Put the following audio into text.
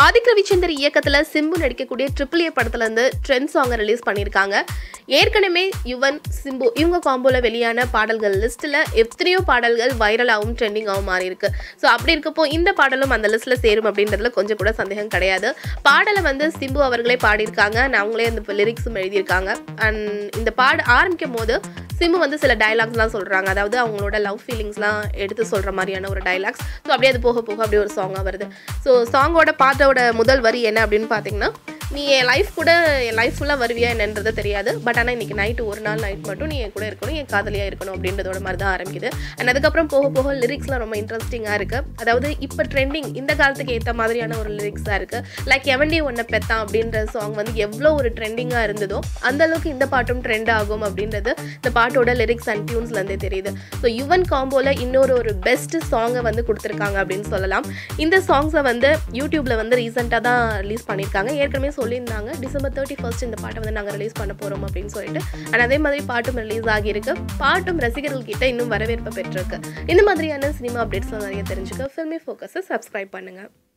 ஆதிக் ரவிச்சந்தர் இயக்கத்தில் சிம்பு நடிக்கக்கூடிய triple A படத்துல இருந்து ட்ரெண்ட் சாங்கை ரிலீஸ் பண்ணியிருக்காங்க ஏற்கனவே யுவன் சிம்பு இவங்க காம்போல வெளியான பாடல்கள் லிஸ்ட்டில் எத்தனையோ பாடல்கள் வைரலாகவும் ட்ரெண்டிங்காகவும் மாறி இருக்கு ஸோ அப்படி இருக்கப்போ இந்த பாடலும் அந்த லிஸ்ட்டில் சேரும் அப்படின்றதுல கொஞ்சம் கூட சந்தேகம் கிடையாது பாடலை வந்து சிம்பு அவர்களே பாடியிருக்காங்க and அவங்களே அந்த லிரிக்ஸும் எழுதியிருக்காங்க அண்ட் இந்த பாட ஆரம்பிக்கும் போது சிம்பு வந்து சில டயலாக்ஸ்லாம் சொல்கிறாங்க அதாவது அவங்களோட லவ் ஃபீலிங்ஸ்லாம் எடுத்து சொல்கிற மாதிரியான ஒரு டயலாக்ஸ் ஸோ அப்படியே அது போக போக அப்படியே ஒரு சாங்காக வருது ஸோ சாங்கோட பாட்டோட முதல் வரி என்ன அப்படின்னு பார்த்தீங்கன்னா நீ என் லைஃப் கூட என் லைஃப் ஃபுல்லாக வருவியா என்னன்றது தெரியாது பட் ஆனால் இன்னைக்கு நைட்டு ஒரு நாள் நைட் மட்டும் நீ என் கூட இருக்கணும் என் காதலியாக இருக்கணும் அப்படின்றதோட மாதிரி தான் ஆரம்பிக்குது அண்ட் அதுக்கப்புறம் போக போக லிரிக்ஸ்லாம் ரொம்ப இன்ட்ரெஸ்டிங்காக இருக்குது அதாவது இப்போ ட்ரெண்டிங் இந்த காலத்துக்கு ஏற்ற மாதிரியான ஒரு லிரிக்ஸாக இருக்குது லைக் எவன்டி ஒன்றை பெத்தான் அப்படின்ற சாங் வந்து எவ்வளோ ஒரு ட்ரெண்டிங்காக இருந்ததோ அந்த அளவுக்கு இந்த பாட்டும் ட்ரெண்ட் ஆகும் அப்படின்றது இந்த பாட்டோட லிரிக்ஸ் அண்ட் டியூன்ஸ்லேருந்தே தெரியுது ஸோ யுவன் காம்போவில் இன்னொரு ஒரு பெஸ்ட் சாங்கை வந்து கொடுத்துருக்காங்க அப்படின்னு சொல்லலாம் இந்த சாங்ஸை வந்து யூடியூப்பில் வந்து ரீசெண்டாக தான் ரிலீஸ் பண்ணியிருக்காங்க ஏற்கனவே சொல்லியிருந்தாங்க டிசம்பர் தேர்ட்டி ஃபர்ஸ்ட் இந்த பாட்டை வந்து நாங்கள் ரிலீஸ் பண்ண போகிறோம் அப்படின்னு சொல்லிட்டு அண்ட் அதே மாதிரி பாட்டும் ரிலீஸ் ஆகியிருக்கு பாட்டும் ரசிகர்கள் கிட்ட இன்னும் வரவேற்பு பெற்றிருக்கு இந்த மாதிரியான சினிமா அப்டேட்ஸ்லாம் நிறைய தெரிஞ்சுக்க ஃபில்மி ஃபோக்கஸை சப்ஸ்கிரைப் பண்ணுங்கள்